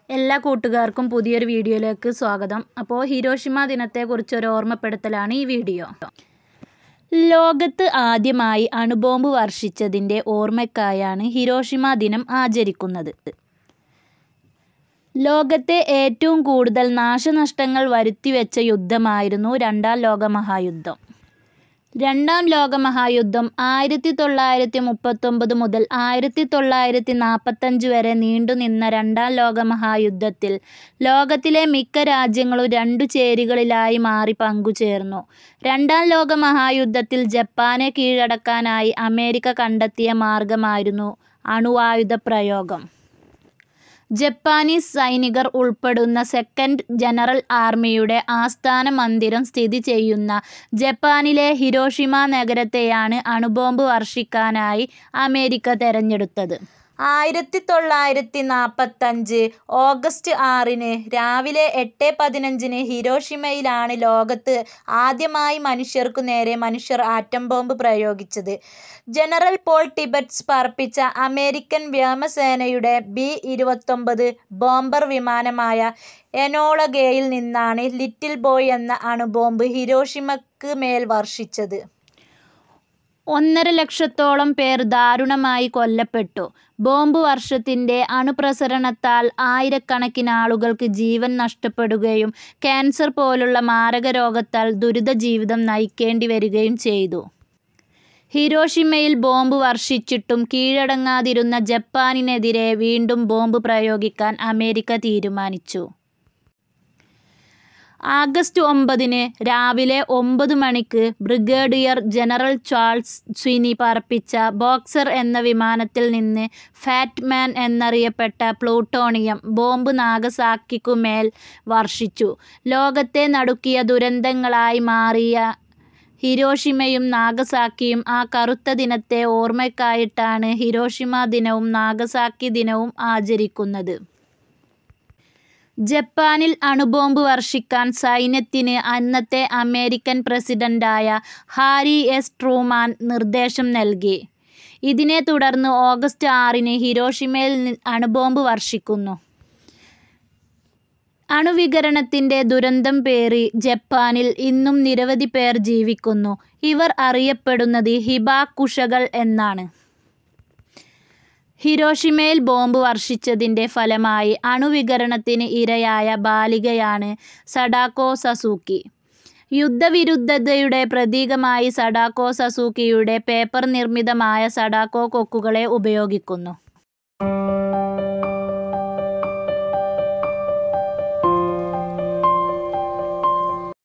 എല്ലാ കൂട്ടുകാർക്കും പുതിയൊരു വീഡിയോയിലേക്ക് സ്വാഗതം അപ്പോൾ ഹിരോഷിമ ദിനത്തെക്കുറിച്ചൊരു ഓർമ്മപ്പെടുത്തലാണ് ഈ വീഡിയോ ലോകത്ത് ആദ്യമായി അണുബോംബ് വർഷിച്ചതിൻ്റെ ഓർമ്മയ്ക്കായാണ് ഹിരോഷിമ ദിനം ആചരിക്കുന്നത് ലോകത്തെ ഏറ്റവും കൂടുതൽ നാശനഷ്ടങ്ങൾ വരുത്തിവെച്ച യുദ്ധമായിരുന്നു രണ്ടാം ലോകമഹായുദ്ധം രണ്ടാം ലോകമഹായുദ്ധം ആയിരത്തി തൊള്ളായിരത്തി മുപ്പത്തൊമ്പത് മുതൽ ആയിരത്തി തൊള്ളായിരത്തി നാൽപ്പത്തഞ്ച് വരെ നീണ്ടുനിന്ന രണ്ടാം ലോകമഹായുദ്ധത്തിൽ ലോകത്തിലെ മിക്ക രാജ്യങ്ങളും രണ്ടു ചേരികളിലായി മാറി പങ്കുചേർന്നു രണ്ടാം ലോകമഹായുദ്ധത്തിൽ ജപ്പാനെ കീഴടക്കാനായി അമേരിക്ക കണ്ടെത്തിയ മാർഗമായിരുന്നു അണുവായുധ പ്രയോഗം ജപ്പാനീസ് സൈനികർ ഉൾപ്പെടുന്ന സെക്കൻഡ് ജനറൽ ആർമിയുടെ ആസ്ഥാന മന്ദിരം സ്ഥിതി ചെയ്യുന്ന ജപ്പാനിലെ ഹിരോഷിമ നഗരത്തെയാണ് അണുബോംബ് വർഷിക്കാനായി അമേരിക്ക തെരഞ്ഞെടുത്തത് ആയിരത്തി തൊള്ളായിരത്തി നാൽപ്പത്തഞ്ച് ഓഗസ്റ്റ് ആറിന് രാവിലെ എട്ട് പതിനഞ്ചിന് ഹിരോഷിമയിലാണ് ലോകത്ത് ആദ്യമായി മനുഷ്യർക്കു നേരെ മനുഷ്യർ ആറ്റം ബോംബ് പ്രയോഗിച്ചത് ജനറൽ പോൾ ടിബറ്റ്സ് പറപ്പിച്ച അമേരിക്കൻ വ്യോമസേനയുടെ ബി ഇരുപത്തൊമ്പത് ബോംബർ വിമാനമായ എനോളഗയിൽ നിന്നാണ് ലിറ്റിൽ ബോയ് എന്ന അണുബോംബ് ഹിരോഷിമക്ക് മേൽ വർഷിച്ചത് ഒന്നര ലക്ഷത്തോളം പേർ ദാരുണമായി കൊല്ലപ്പെട്ടു ബോംബ് വർഷത്തിൻ്റെ അണുപ്രസരണത്താൽ ആയിരക്കണക്കിന് ആളുകൾക്ക് ജീവൻ നഷ്ടപ്പെടുകയും ക്യാൻസർ പോലുള്ള മാരക രോഗത്താൽ ദുരിത ജീവിതം നയിക്കേണ്ടി വരികയും ചെയ്തു ഹിരോഷിമയിൽ ബോംബ് വർഷിച്ചിട്ടും കീഴടങ്ങാതിരുന്ന ജപ്പാനിനെതിരെ വീണ്ടും ബോംബ് പ്രയോഗിക്കാൻ അമേരിക്ക തീരുമാനിച്ചു ആഗസ്റ്റ് ഒമ്പതിന് രാവിലെ ഒമ്പത് മണിക്ക് ബ്രിഗേഡിയർ ജനറൽ ചാൾസ് സ്വിനി പറപ്പിച്ച ബോക്സർ എന്ന വിമാനത്തിൽ നിന്ന് ഫാറ്റ് മാൻ എന്നറിയപ്പെട്ട പ്ലൂട്ടോണിയം ബോംബ് നാഗസാക്കിക്കുമേൽ വർഷിച്ചു ലോകത്തെ നടുക്കിയ ദുരന്തങ്ങളായി മാറിയ ഹിരോഷിമയും നാഗസാക്കിയും ആ കറുത്ത ദിനത്തെ ഓർമ്മയ്ക്കായിട്ടാണ് ഹിരോഷിമ ദിനവും നാഗസാക്കി ദിനവും ആചരിക്കുന്നത് ജപ്പാനിൽ അണുബോംബ് വർഷിക്കാൻ സൈന്യത്തിന് അന്നത്തെ അമേരിക്കൻ പ്രസിഡന്റായ ഹാരി എസ് ട്രൂമാൻ നിർദ്ദേശം നൽകി ഇതിനെ തുടർന്ന് ഓഗസ്റ്റ് ആറിന് ഹിരോഷിമയിൽ അണുബോംബ് വർഷിക്കുന്നു അണുവികരണത്തിൻ്റെ ദുരന്തം പേറി ജപ്പാനിൽ ഇന്നും നിരവധി പേർ ജീവിക്കുന്നു ഇവർ അറിയപ്പെടുന്നത് ഹിബാക്കുഷകൾ എന്നാണ് ഹിരോഷിമയിൽ ബോംബ് വർഷിച്ചതിൻ്റെ ഫലമായി അണുവികരണത്തിന് ഇരയായ ബാലികയാണ് സഡാക്കോ സസൂക്കി യുദ്ധവിരുദ്ധതയുടെ പ്രതീകമായി സഡാക്കോ സസൂക്കിയുടെ പേപ്പർ നിർമ്മിതമായ സഡാക്കോ കൊക്കുകളെ ഉപയോഗിക്കുന്നു